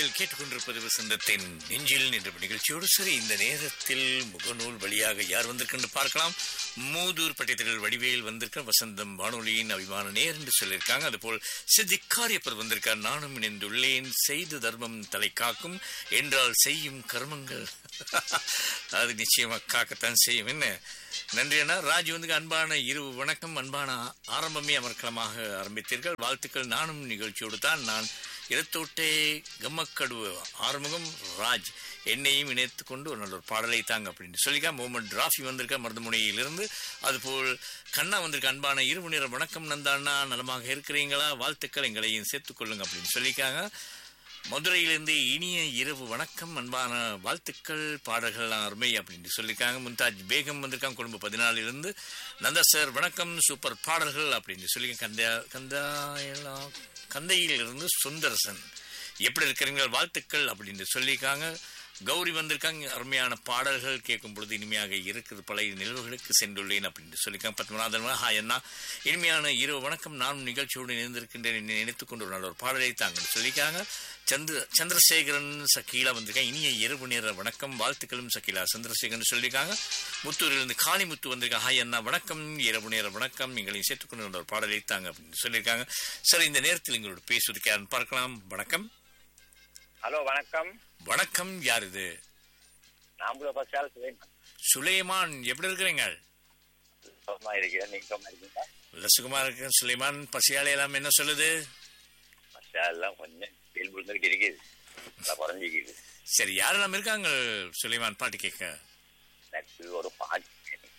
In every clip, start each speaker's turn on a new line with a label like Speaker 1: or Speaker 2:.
Speaker 1: நீங்கள் கேட்டுக்கொண்டிருப்பது வசந்தத்தின் நெஞ்சில் என்ற நிகழ்ச்சியோடு சரி இந்த நேரத்தில் முகநூல் வழியாக யார் வந்திருக்குன்னு பார்க்கலாம் மூதூர் பட்டியத்தில் வடிவேல் வந்திருக்க வசந்தம் வானொலியின் அபிமான நேர் என்று சொல்லியிருக்காங்க அதுபோல் சித்திக்காரியப்பர் வந்திருக்கார் நானும் இணைந்துள்ளேன் செய்து தர்மம் தலை காக்கும் என்றால் செய்யும் கர்மங்கள் அது நிச்சயமா காக்கத்தான் செய்யும் என்ன நன்றி அண்ணா ராஜ் வந்து அன்பான இரவு வணக்கம் அன்பான ஆரம்பமே அமர்க்கலமாக ஆரம்பித்தீர்கள் வாழ்த்துக்கள் நானும் நிகழ்ச்சியோடு தான் நான் இடத்தோட்டே கம்மக்கடுவு ஆறுமுகம் ராஜ் என்னையும் இணைத்து கொண்டு ஒரு நல்ல ஒரு பாடலை தாங்க அப்படின்னு சொல்லிக்கா முகமது ராஃபி வந்திருக்க மருதமுனையிலிருந்து அதுபோல் கண்ணா வந்திருக்க அன்பான இரவு நேர வணக்கம் நந்தாண்ணா நலமாக இருக்கிறீங்களா வாழ்த்துக்கள் எங்களையும் சேர்த்துக் கொள்ளுங்க அப்படின்னு சொல்லிக்காங்க மதுரையிலிருந்து இனிய இரவு வணக்கம் அன்பான வாழ்த்துக்கள் பாடல்கள்லாம் அருமை அப்படின்னு சொல்லியிருக்காங்க மும்தாஜ் பேகம் வந்திருக்காங்க குடும்ப பதினாலிருந்து நந்தா சார் வணக்கம் சூப்பர் பாடல்கள் அப்படின்னு சொல்லி கந்தா கந்தாயெல்லாம் கந்தையிலிருந்து சுந்தரசன் எப்படி இருக்கிறீங்க வாழ்த்துக்கள் அப்படின்னு சொல்லியிருக்காங்க கௌரி வந்திருக்காங்க அருமையான பாடல்கள் கேட்கும் பொழுது இனிமையாக இருக்குது பழைய நிகழ்வுகளுக்கு சென்றுள்ளேன் அப்படின்னு சொல்லியிருக்காங்க பத்மநாதன் ஹாய் அண்ணா இனிமையான இரவு வணக்கம் நானும் நிகழ்ச்சியோடு இணைந்திருக்கின்றேன் என்னை நினைத்துக் கொண்டு ஒரு நல்ல ஒரு பாடலை தாங்கன்னு சொல்லியிருக்காங்க சந்திர சந்திரசேகரன் சக்கீலா வந்திருக்காங்க இனிய இரவு நேர வணக்கம் வாழ்த்துக்களும் சக்கீலா சந்திரசேகரன் சொல்லியிருக்காங்க முத்தூரிலிருந்து காளிமுத்து வந்திருக்காங்க ஹாய் அண்ணா வணக்கம் இரவு நேர வணக்கம் எங்களையும் சேர்த்துக்கொண்டு ஒரு பாடலை தாங்க அப்படின்னு சொல்லியிருக்காங்க சரி இந்த நேரத்தில் எங்களோட பேசுவதற்கு யாருன்னு பார்க்கலாம் வணக்கம்
Speaker 2: ஹலோ வணக்கம்
Speaker 1: வணக்கம் யார் இது
Speaker 2: நாம்பள பசால் சுலைமான்
Speaker 1: சுலைமான் எப்படி இருக்கிறீங்க
Speaker 2: சுகமா இருக்கிறேன் நீங்க சுகமா இருக்கீங்களா
Speaker 1: லசுகுமார் இருக்கு சுலைமான் பசியாலை எல்லாம் என்ன சொல்லுது
Speaker 2: பசால் எல்லாம் கொஞ்சம் வெயில் விழுந்துகிட்டு இருக்குது நல்லா குறைஞ்சிக்குது
Speaker 1: சரி யாரெல்லாம் இருக்காங்க சுலைமான் பாட்டு கேட்க
Speaker 2: எனக்கு ஒரு பாட்டு வேணும்.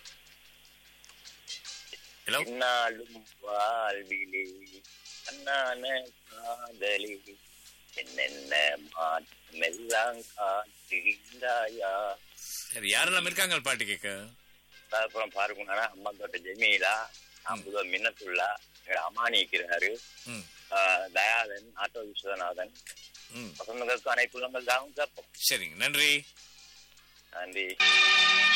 Speaker 1: ஹலோ
Speaker 2: என்னாலும் வாழ்விலே அண்ணான காதலி என்னென்ன மாற்றம் எல்லாம் காட்டுகின்றாயா
Speaker 1: சரி யாரெல்லாம் இருக்காங்க பாட்டு கேட்க
Speaker 2: அப்புறம் பாருங்கன்னா அம்மா தோட்ட ஜெமீலா அம்புதோ மின்னத்துள்ளா எங்க அம்மானி இருக்கிறாரு
Speaker 1: ம்
Speaker 2: ஆஹ் தயாளன் ஆட்டோ விஸ்வநாதன்
Speaker 1: ம்
Speaker 2: பசங்களுக்கு அனைத்து உள்ளங்கள் தாவும் கேட்போம்
Speaker 1: சரிங்க நன்றி
Speaker 2: நன்றி